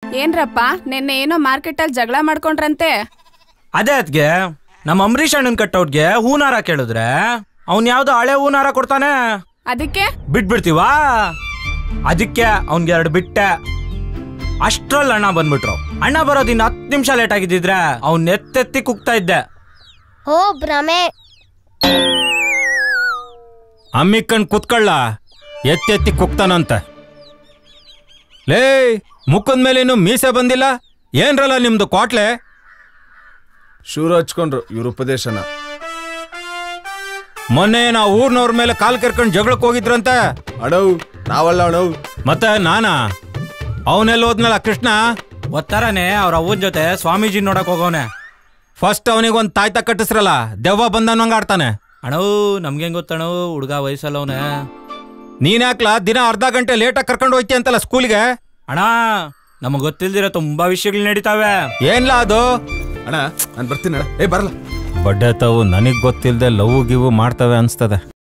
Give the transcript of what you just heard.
ಏನ್ರಪ್ಪ ನಿನ್ನೆ ಏನೋ ಮಾರ್ಕೆಟಲ್ಲಿ ಜಗಳ ಮಾಡ್ಕೊಂಡ್ರಂತೆ ಅದೇ ಅದ್ಗೆ ನಮ್ಮ ಅಂಬರೀಷ್ ಅಣ್ಣನ್ ಕಟ್ಟೌಟ್ಗೆ ಹೂನಾರ ಕೇಳಿದ್ರೆ ಅವ್ನ್ ಯಾವ್ದೋ ಹಳೆ ಹೂನಾರ ಕೊಡ್ತಾನೆ ಅದಕ್ಕೆ ಬಿಟ್ಬಿಡ್ತೀವಾ ಅದಕ್ಕೆ ಅವ್ನ್ಗೆ ಎರಡು ಬಿಟ್ಟೆ ಅಷ್ಟ್ರಲ್ಲಿ ಅಣ್ಣ ಬಂದ್ಬಿಟ್ರು ಅಣ್ಣ ಬರೋದು ಇನ್ನು ಹತ್ತು ನಿಮಿಷ ಲೇಟ್ ಆಗಿದ್ದಿದ್ರೆ ಅವ್ನ್ ಎತ್ತೆತ್ತಿ ಕುಗ್ತಾ ಇದ್ದೆ ಓ ಭ್ರಮೆ ಅಮ್ಮಿಕ್ಕಣ್ ಕುತ್ಕೊಳ್ಳ ಎತ್ತೆತ್ತಿ ಕುಕ್ತಾನಂತೆ ಲೇ ಮುಖದ ಮೇಲೇನು ಮೀಸೆ ಬಂದಿಲ್ಲ ಏನ್ರಲ್ಲ ನಿಮ್ದು ಕ್ವಾಟ್ಲೆ ಶೂರು ಹಚ್ಕೊಂಡ್ರು ಇವ್ರ ಉಪದೇಶನ ಮೊನ್ನೆ ನಾವು ಊರ್ನವ್ರ ಮೇಲೆ ಕಾಲ್ ಕೆರ್ಕೊಂಡು ಜಗಳಕ್ಕೆ ಹೋಗಿದ್ರಂತೆ ಅಣವ್ ನಾವಲ್ಲ ಅಣವ್ ಮತ್ತೆ ನಾನಾ ಅವನೆಲ್ಲ ಹೋದ್ನಲ್ಲ ಕೃಷ್ಣ ಒತ್ತಾರನೆ ಅವ್ರ ಅವ್ವನ್ ಜೊತೆ ಸ್ವಾಮೀಜಿ ನೋಡಕ್ ಹೋಗೋನೆ ಫಸ್ಟ್ ಅವನಿಗೊಂದು ತಾಯ್ತ ಕಟ್ಟಿಸ್ರಲ್ಲ ದೆವ್ವ ಬಂದನಂಗ ಆಡ್ತಾನೆ ಅಣವು ನಮ್ಗೆ ಗೊತ್ತಣವು ಹುಡುಗ ವಯಸ್ಸಲ್ಲವನೆ ನೀನ್ ಯಾಕ್ಲಾ ದಿನ ಅರ್ಧ ಗಂಟೆ ಲೇಟಾಗಿ ಕರ್ಕೊಂಡು ಹೋಯ್ತಿ ಅಂತಲ್ಲ ಸ್ಕೂಲ್ಗೆ ಅಣ್ಣ ನಮಗ್ ಗೊತ್ತಿಲ್ದಿರೋ ತುಂಬಾ ವಿಷಯಗಳು ನಡೀತಾವೆ ಏನ್ಲಾ ಅದು ಅಣ್ಣ ನಾನು ಬರ್ತೀನಿ ಅಣ್ಣ ಏ ಬರಲ್ಲ ಬಡ್ಡೆ ತಾವು ನನಗ್ ಗೊತ್ತಿಲ್ದೆ ಲವ್ ಗಿವ್ ಮಾಡ್ತವೆ ಅನ್ಸ್ತದೆ